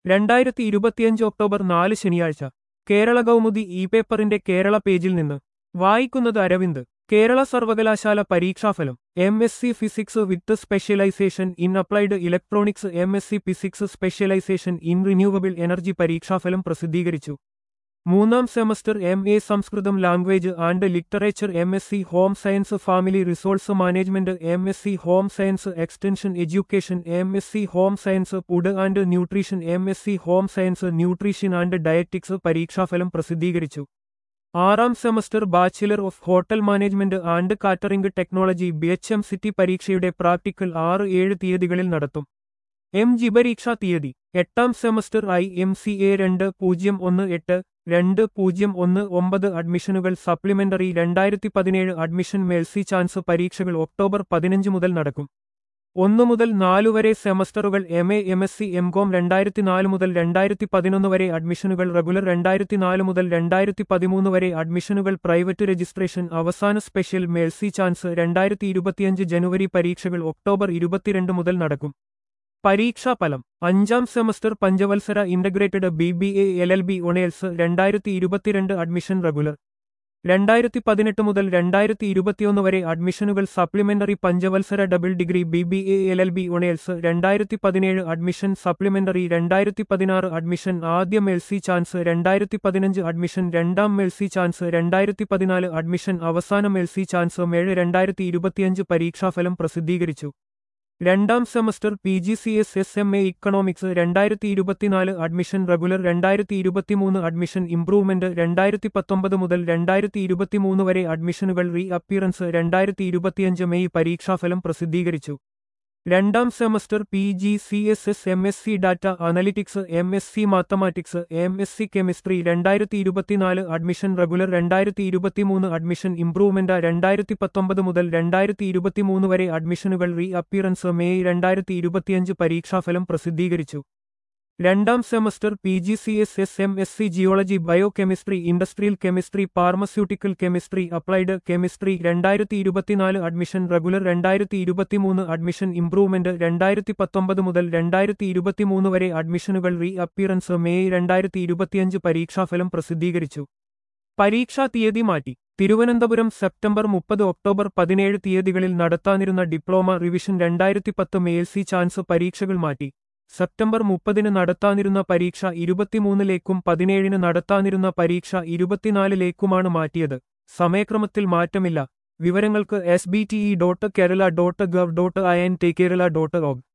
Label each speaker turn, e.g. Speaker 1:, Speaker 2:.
Speaker 1: രണ്ടായിരത്തി ഇരുപത്തിയഞ്ച് ഒക്ടോബർ നാല് ശനിയാഴ്ച കേരള കൗമുദി ഇ പേപ്പറിന്റെ കേരള പേജിൽ നിന്ന് വായിക്കുന്നത് അരവിന്ദ് കേരള സർവകലാശാല പരീക്ഷാഫലം M S C physics with specialisation in applied electronics M S C physics specialisation in renewable energy പരീക്ഷാഫലം പ്രസിദ്ധീകരിച്ചു മൂന്നാം semester M A Sanskrit language and literature M S C home science family resource management M S C home science extension education M S C home science food and nutrition M S C home science nutrition and dietetics പരീക്ഷാഫലം പ്രസിദ്ധീകരിച്ചു ആറാം semester bachelor of hotel management and catering technology B H M C T പരീക്ഷയുടെ practical ആറ് ഏഴ് തീയതികളിൽ നടത്തും M G പരീക്ഷാ തീയതി എട്ടാം semester I M C A രണ്ട് പൂജ്യം ഒന്ന് എട്ട് രണ്ട് പൂജ്യം ഒന്ന് ഒമ്പത് അഡ്മിഷനുകൾ സപ്ലിമെന്ററി രണ്ടായിരത്തി പതിനേഴ് അഡ്മിഷൻ മേൽസി ചാൻസ് പരീക്ഷകൾ ഒക്ടോബർ പതിനഞ്ച് മുതൽ നടക്കും ഒന്നു മുതൽ നാലു വരെ സെമസ്റ്ററുകൾ M A M S C M Com രണ്ടായിരത്തി നാല് മുതൽ രണ്ടായിരത്തി പതിനൊന്ന് വരെ അഡ്മിഷനുകൾ റെഗുലർ രണ്ടായിരത്തി നാല് മുതൽ രണ്ടായിരത്തി പതിമൂന്ന് വരെ അഡ്മിഷനുകൾ പ്രൈവറ്റ് രജിസ്ട്രേഷൻ അവസാന സ്പെഷ്യൽ മേൽസി ചാൻസ് രണ്ടായിരത്തി ഇരുപത്തിയഞ്ച് ജനുവരി പരീക്ഷകൾ ഒക്ടോബർ ഇരുപത്തിരണ്ട് മുതൽ നടക്കും പരീക്ഷാഫലം അഞ്ചാം സെമസ്റ്റർ പഞ്ചവത്സര integrated B B A L L B honours രണ്ടായിരത്തി ഇരുപത്തിരണ്ട് അഡ്മിഷൻ റെഗുലർ രണ്ടായിരത്തി പതിനെട്ട് മുതൽ രണ്ടായിരത്തി ഇരുപത്തിയൊന്ന് വരെ അഡ്മിഷനുകൾ സപ്ലിമെന്ററി പഞ്ചവത്സര double degree B B A L L B honours രണ്ടായിരത്തി പതിനേഴ് അഡ്മിഷൻ സപ്ലിമെന്ററി രണ്ടായിരത്തി പതിനാറ് അഡ്മിഷൻ ആദ്യ മെൽസി ചാൻസ് രണ്ടായിരത്തി പതിനഞ്ച് അഡ്മിഷൻ രണ്ടാം മെൽസി ചാൻസ് രണ്ടായിരത്തി പതിനാല് അഡ്മിഷൻ അവസാന മെൽസി ചാൻസ് മേഴ് രണ്ടായിരത്തി ഇരുപത്തിയഞ്ച് പരീക്ഷാഫലം പ്രസിദ്ധീകരിച്ചു രണ്ടാം semester P G C S S M A economics രണ്ടായിരത്തി ഇരുപത്തിനാല് അഡ്മിഷൻ റെഗുലർ രണ്ടായിരത്തി ഇരുപത്തിമൂന്ന് അഡ്മിഷൻ ഇംപ്രൂവ്മെന്റ് രണ്ടായിരത്തി പത്തൊമ്പത് മുതൽ രണ്ടായിരത്തി ഇരുപത്തിമൂന്ന് വരെ അഡ്മിഷനുകൾ റീ അപ്പിയറൻസ് രണ്ടായിരത്തി ഇരുപത്തിയഞ്ച് മെയ് പരീക്ഷാഫലം പ്രസിദ്ധീകരിച്ചു രണ്ടാം semester P G C S S M S C data analytics M S C mathematics M S C chemistry രണ്ടായിരത്തി ഇരുപത്തിനാല് അഡ്മിഷൻ റെഗുലർ രണ്ടായിരത്തി ഇരുപത്തിമൂന്ന് അഡ്മിഷൻ ഇംപ്രൂവ്മെന്റ് രണ്ടായിരത്തി പത്തൊമ്പത് മുതൽ രണ്ടായിരത്തി ഇരുപത്തിമൂന്ന് വരെ അഡ്മിഷനുകൾ റീ അപ്പിയറൻസ് മെയ് രണ്ടായിരത്തി ഇരുപത്തിയഞ്ച് പരീക്ഷാഫലം പ്രസിദ്ധീകരിച്ചു രണ്ടാം semester P G C S S M S C geology biochemistry industrial chemistry pharmaceutical chemistry applied chemistry രണ്ടായിരത്തി ഇരുപത്തിനാല് അഡ്മിഷൻ റെഗുലർ രണ്ടായിരത്തി ഇരുപത്തിമൂന്ന് അഡ്മിഷൻ ഇംപ്രൂവ്മെന്റ് രണ്ടായിരത്തി പത്തൊമ്പത് മുതൽ രണ്ടായിരത്തി ഇരുപത്തിമൂന്ന് വരെ അഡ്മിഷനുകൾ റീ അപ്പിയറൻസ് മെയ് രണ്ടായിരത്തി ഇരുപത്തിയഞ്ച് പരീക്ഷാഫലം പ്രസിദ്ധീകരിച്ചു പരീക്ഷാ തീയതി മാറ്റി തിരുവനന്തപുരം സെപ്റ്റംബർ മുപ്പത് ഒക്ടോബർ പതിനേഴ് തീയതികളിൽ നടത്താനിരുന്ന ഡിപ്ലോമ റിവിഷൻ രണ്ടായിരത്തി പത്ത് മേൽസി ചാൻസ് പരീക്ഷകൾ മാറ്റി സെപ്റ്റംബർ മുപ്പതിന് നടത്താനിരുന്ന പരീക്ഷ ഇരുപത്തിമൂന്നിലേക്കും പതിനേഴിന് നടത്താനിരുന്ന പരീക്ഷ ഇരുപത്തിനാലിലേക്കുമാണ് മാറ്റിയത് സമയക്രമത്തിൽ മാറ്റമില്ല വിവരങ്ങൾക്ക് S B T E dot Kerala dot gov dot I N T Kerala dot org